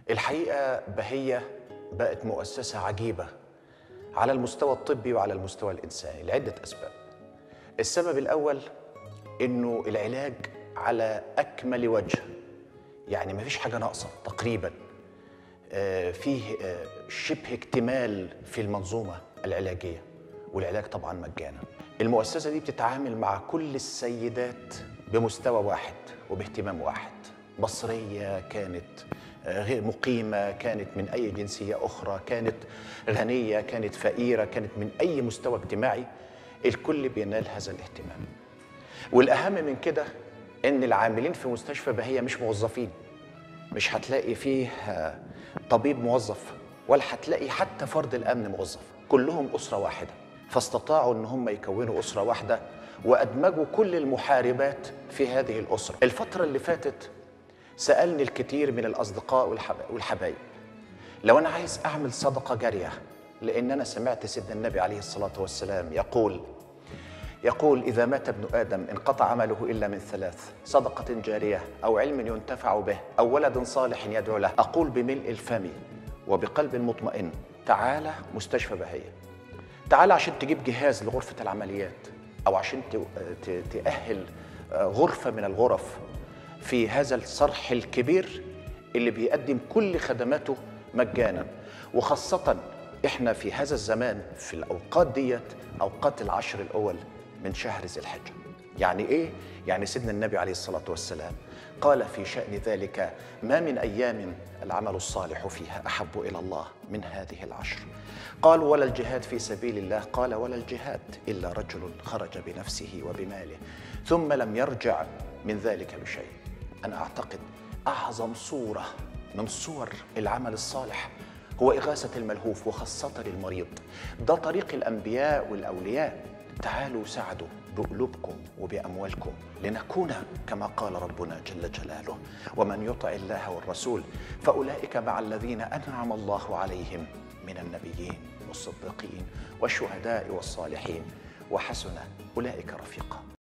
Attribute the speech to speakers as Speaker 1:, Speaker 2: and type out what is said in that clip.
Speaker 1: الحقيقة بهية بقت مؤسسة عجيبة على المستوى الطبي وعلى المستوى الإنساني لعدة أسباب السبب الأول إنه العلاج على أكمل وجه يعني ما فيش حاجة ناقصة تقريبا آه، فيه آه، شبه اكتمال في المنظومة العلاجية والعلاج طبعا مجانا المؤسسة دي بتتعامل مع كل السيدات بمستوى واحد وباهتمام واحد مصرية كانت آه، غير مقيمة كانت من أي جنسية أخرى كانت غنية كانت فقيرة كانت من أي مستوى اجتماعي الكل بينال هذا الاهتمام والأهم من كده إن العاملين في مستشفى بهية مش موظفين مش هتلاقي فيه آه، طبيب موظف ولا هتلاقي حتى فرد الامن موظف كلهم اسره واحده فاستطاعوا ان هم يكونوا اسره واحده وادمجوا كل المحاربات في هذه الاسره الفتره اللي فاتت سالني الكثير من الاصدقاء والحب- والحبايب لو انا عايز اعمل صدقه جاريه لان انا سمعت سيدنا النبي عليه الصلاه والسلام يقول يقول إذا مات ابن آدم انقطع عمله إلا من ثلاث صدقة جارية أو علم ينتفع به أو ولد صالح يدعو له أقول بملء الفم وبقلب مطمئن تعالى مستشفى بهية تعالى عشان تجيب جهاز لغرفة العمليات أو عشان ت- ت- تأهل آه، غرفة من الغرف في هذا الصرح الكبير اللي بيقدم كل خدماته مجانا وخاصة احنا في هذا الزمان في الأوقات ديت أوقات العشر الأول من شهر ذي الحجة يعني إيه؟ يعني سيدنا النبي عليه الصلاة والسلام قال في شأن ذلك ما من أيام العمل الصالح فيها أحب إلى الله من هذه العشر قال ولا الجهاد في سبيل الله قال ولا الجهاد إلا رجل خرج بنفسه وبماله ثم لم يرجع من ذلك بشيء أنا أعتقد أعظم صورة من صور العمل الصالح هو إغاثة الملهوف وخاصة المريض ده طريق الأنبياء والأولياء تعالوا ساعدوا بقلوبكم وبأموالكم لنكون كما قال ربنا جل جلاله ومن يطع الله والرسول فأولئك مع الذين أنعم الله عليهم من النبيين والصديقين والشهداء والصالحين وحسن أولئك رفيقا